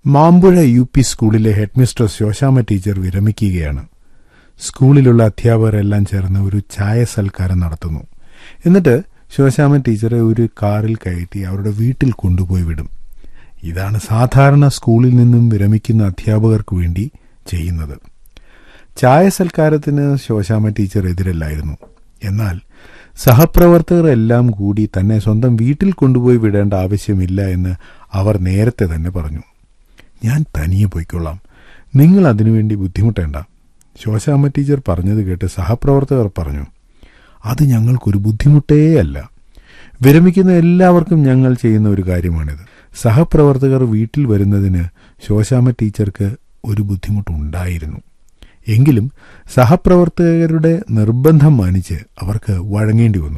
Mampuzha U P സ്കൂളിലെ headmistress Soshamma teacher വിരമിക്കുകയാണ് സ്കൂളിലുള്ള അധ്യാപകരെല്ലാം ചേർന്ന് ഒരു ചായ സൽക്കാരം നടത്തുന്നു എന്നിട്ട് ശോശാമ ടീച്ചറെ ഒരു കാറിൽ കയറ്റി അവരുടെ വീട്ടിൽ കൊണ്ടുപോയി വിടും ഇതാണ് സാധാരണ സ്കൂളിൽ നിന്നും വിരമിക്കുന്ന അധ്യാപകർക്ക് വേണ്ടി ചെയ്യുന്നത് ചായ സൽക്കാരത്തിന് ശോശാമ ടീച്ചർ എതിരല്ലായിരുന്നു എന്നാൽ സഹപ്രവർത്തകർ എല്ലാം കൂടി തന്നെ സ്വന്തം വീട്ടിൽ കൊണ്ടുപോയി വിടേണ്ട ആവശ്യമില്ല എന്ന് അവർ നേരത്തെ തന്നെ പറഞ്ഞു ഞാൻ തനിയെ പോയിക്കൊള്ളാം നിങ്ങൾ അതിനുവേണ്ടി ബുദ്ധിമുട്ടേണ്ട ശോശാമ്മ ടീച്ചർ പറഞ്ഞത് കേട്ട് സഹപ്രവർത്തകർ പറഞ്ഞു അത് ഞങ്ങൾക്കൊരു ബുദ്ധിമുട്ടേയല്ല വിരമിക്കുന്ന എല്ലാവർക്കും ഞങ്ങൾ ചെയ്യുന്ന ഒരു കാര്യമാണിത് സഹപ്രവർത്തകർ വീട്ടിൽ വരുന്നതിന് ശോശാമ്മ ടീച്ചർക്ക് ഒരു ബുദ്ധിമുട്ടുണ്ടായിരുന്നു എങ്കിലും സഹപ്രവർത്തകരുടെ നിർബന്ധം മാനിച്ച് അവർക്ക് വഴങ്ങേണ്ടി വന്നു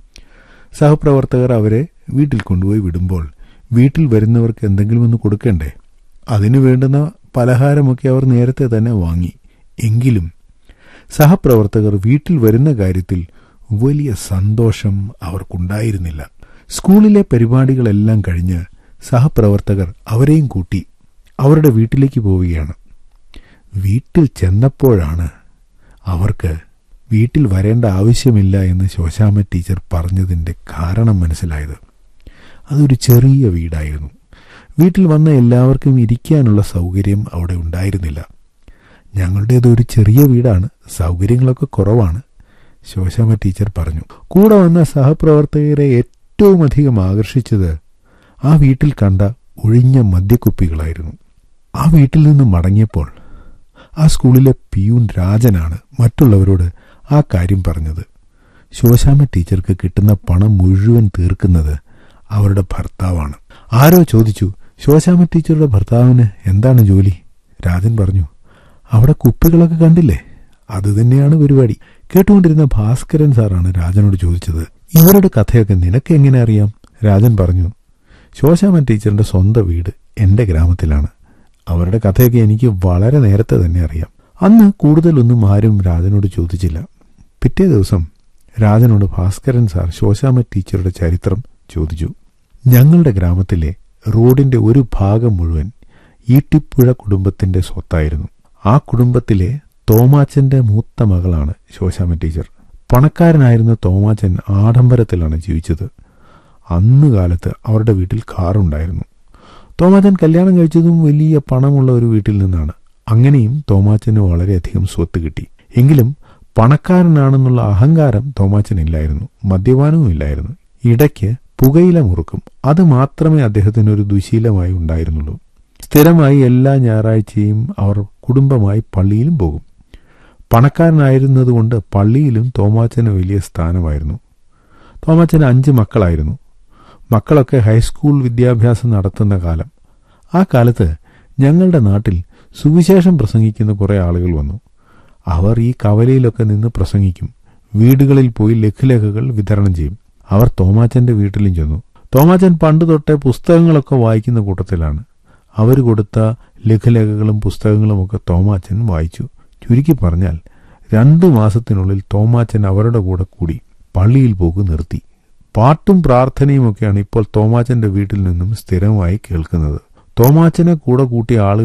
സഹപ്രവർത്തകർ അവരെ വീട്ടിൽ കൊണ്ടുപോയി വിടുമ്പോൾ വീട്ടിൽ വരുന്നവർക്ക് എന്തെങ്കിലും ഒന്ന് കൊടുക്കണ്ടേ അതിനു വേണ്ടുന്ന പലഹാരമൊക്കെ അവർ നേരത്തെ തന്നെ വാങ്ങി എങ്കിലും സഹപ്രവർത്തകർ വീട്ടിൽ വരുന്ന കാര്യത്തിൽ വലിയ സന്തോഷം അവർക്കുണ്ടായിരുന്നില്ല സ്കൂളിലെ പരിപാടികളെല്ലാം കഴിഞ്ഞ് സഹപ്രവർത്തകർ അവരെയും കൂട്ടി അവരുടെ വീട്ടിലേക്ക് പോവുകയാണ് വീട്ടിൽ ചെന്നപ്പോഴാണ് അവർക്ക് വീട്ടിൽ വരേണ്ട ആവശ്യമില്ല എന്ന് ശോശാമ ടീച്ചർ പറഞ്ഞതിന്റെ കാരണം മനസ്സിലായത് അതൊരു ചെറിയ വീടായിരുന്നു വീട്ടിൽ വന്ന എല്ലാവർക്കും ഇരിക്കാനുള്ള സൗകര്യം അവിടെ ഉണ്ടായിരുന്നില്ല ഞങ്ങളുടേത് ഒരു ചെറിയ വീടാണ് സൗകര്യങ്ങളൊക്കെ കുറവാണ് ശോശാമ ടീച്ചർ പറഞ്ഞു കൂടെ വന്ന സഹപ്രവർത്തകരെ ഏറ്റവും അധികം ആകർഷിച്ചത് ആ വീട്ടിൽ കണ്ട ഒഴിഞ്ഞ മദ്യക്കുപ്പികളായിരുന്നു ആ വീട്ടിൽ നിന്ന് മടങ്ങിയപ്പോൾ ആ സ്കൂളിലെ പിയൂൺ രാജനാണ് മറ്റുള്ളവരോട് ആ കാര്യം പറഞ്ഞത് ശോശാമ ടീച്ചർക്ക് കിട്ടുന്ന പണം മുഴുവൻ തീർക്കുന്നത് അവരുടെ ഭർത്താവാണ് ആരോ ചോദിച്ചു ശോശാമ ടീച്ചറുടെ ഭർത്താവിന് എന്താണ് ജോലി രാജൻ പറഞ്ഞു അവിടെ കുപ്പികളൊക്കെ കണ്ടില്ലേ അത് തന്നെയാണ് പരിപാടി കേട്ടുകൊണ്ടിരുന്ന ഭാസ്കരൻ സാറാണ് രാജനോട് ചോദിച്ചത് ഇവരുടെ കഥയൊക്കെ നിനക്ക് എങ്ങനെ അറിയാം രാജൻ പറഞ്ഞു ശോശാമ ടീച്ചറിന്റെ സ്വന്തം വീട് എന്റെ ഗ്രാമത്തിലാണ് അവരുടെ കഥയൊക്കെ എനിക്ക് വളരെ നേരത്തെ തന്നെ അറിയാം അന്ന് കൂടുതലൊന്നും ആരും രാജനോട് ചോദിച്ചില്ല പിറ്റേ ദിവസം രാജനോട് ഭാസ്കരൻ സാർ ശോശാമ ടീച്ചറുടെ ചരിത്രം ചോദിച്ചു ഞങ്ങളുടെ ഗ്രാമത്തിലെ റോഡിന്റെ ഒരു ഭാഗം മുഴുവൻ ഈട്ടിപ്പുഴ കുടുംബത്തിന്റെ സ്വത്തായിരുന്നു ആ കുടുംബത്തിലെ തോമാച്ചന്റെ മൂത്ത മകളാണ് ശോശാമ ടീച്ചർ പണക്കാരനായിരുന്ന തോമാച്ചൻ ആഡംബരത്തിലാണ് ജീവിച്ചത് അന്ന് കാലത്ത് അവരുടെ വീട്ടിൽ കാറുണ്ടായിരുന്നു തോമാച്ചൻ കല്യാണം കഴിച്ചതും വലിയ പണമുള്ള ഒരു വീട്ടിൽ നിന്നാണ് അങ്ങനെയും തോമാച്ചന് വളരെയധികം സ്വത്ത് കിട്ടി എങ്കിലും പണക്കാരനാണെന്നുള്ള അഹങ്കാരം തോമാച്ചനില്ലായിരുന്നു മദ്യപാനവും ഇല്ലായിരുന്നു ഇടയ്ക്ക് പുകയില മുറുക്കും അത് മാത്രമേ അദ്ദേഹത്തിന് ഒരു ദുശീലമായി ഉണ്ടായിരുന്നുള്ളൂ സ്ഥിരമായി എല്ലാ ഞായറാഴ്ചയും അവർ കുടുംബമായി പള്ളിയിലും പോകും പണക്കാരനായിരുന്നതുകൊണ്ട് പള്ളിയിലും തോമാച്ചന് വലിയ സ്ഥാനമായിരുന്നു തോമാച്ചന് അഞ്ച് മക്കളായിരുന്നു മക്കളൊക്കെ ഹൈസ്കൂൾ വിദ്യാഭ്യാസം നടത്തുന്ന കാലം ആ കാലത്ത് ഞങ്ങളുടെ നാട്ടിൽ സുവിശേഷം പ്രസംഗിക്കുന്ന കുറേ ആളുകൾ വന്നു അവർ ഈ കവലയിലൊക്കെ നിന്ന് പ്രസംഗിക്കും വീടുകളിൽ പോയി ലഘുലേഖകൾ വിതരണം ചെയ്യും അവർ തോമാച്ചന്റെ വീട്ടിലും ചെന്നു തോമാച്ചൻ പണ്ട് തൊട്ടേ പുസ്തകങ്ങളൊക്കെ വായിക്കുന്ന കൂട്ടത്തിലാണ് അവർ കൊടുത്ത ലഘുലേഖകളും പുസ്തകങ്ങളുമൊക്കെ തോമാച്ചൻ വായിച്ചു ചുരുക്കി പറഞ്ഞാൽ രണ്ടു മാസത്തിനുള്ളിൽ തോമാച്ചൻ അവരുടെ കൂടെ കൂടി പള്ളിയിൽ പോക്ക് നിർത്തി പാട്ടും പ്രാർത്ഥനയും ഒക്കെയാണ് ഇപ്പോൾ തോമാച്ചന്റെ വീട്ടിൽ നിന്നും സ്ഥിരമായി കേൾക്കുന്നത് തോമാച്ചനെ കൂടെ കൂട്ടിയ ആളുകൾ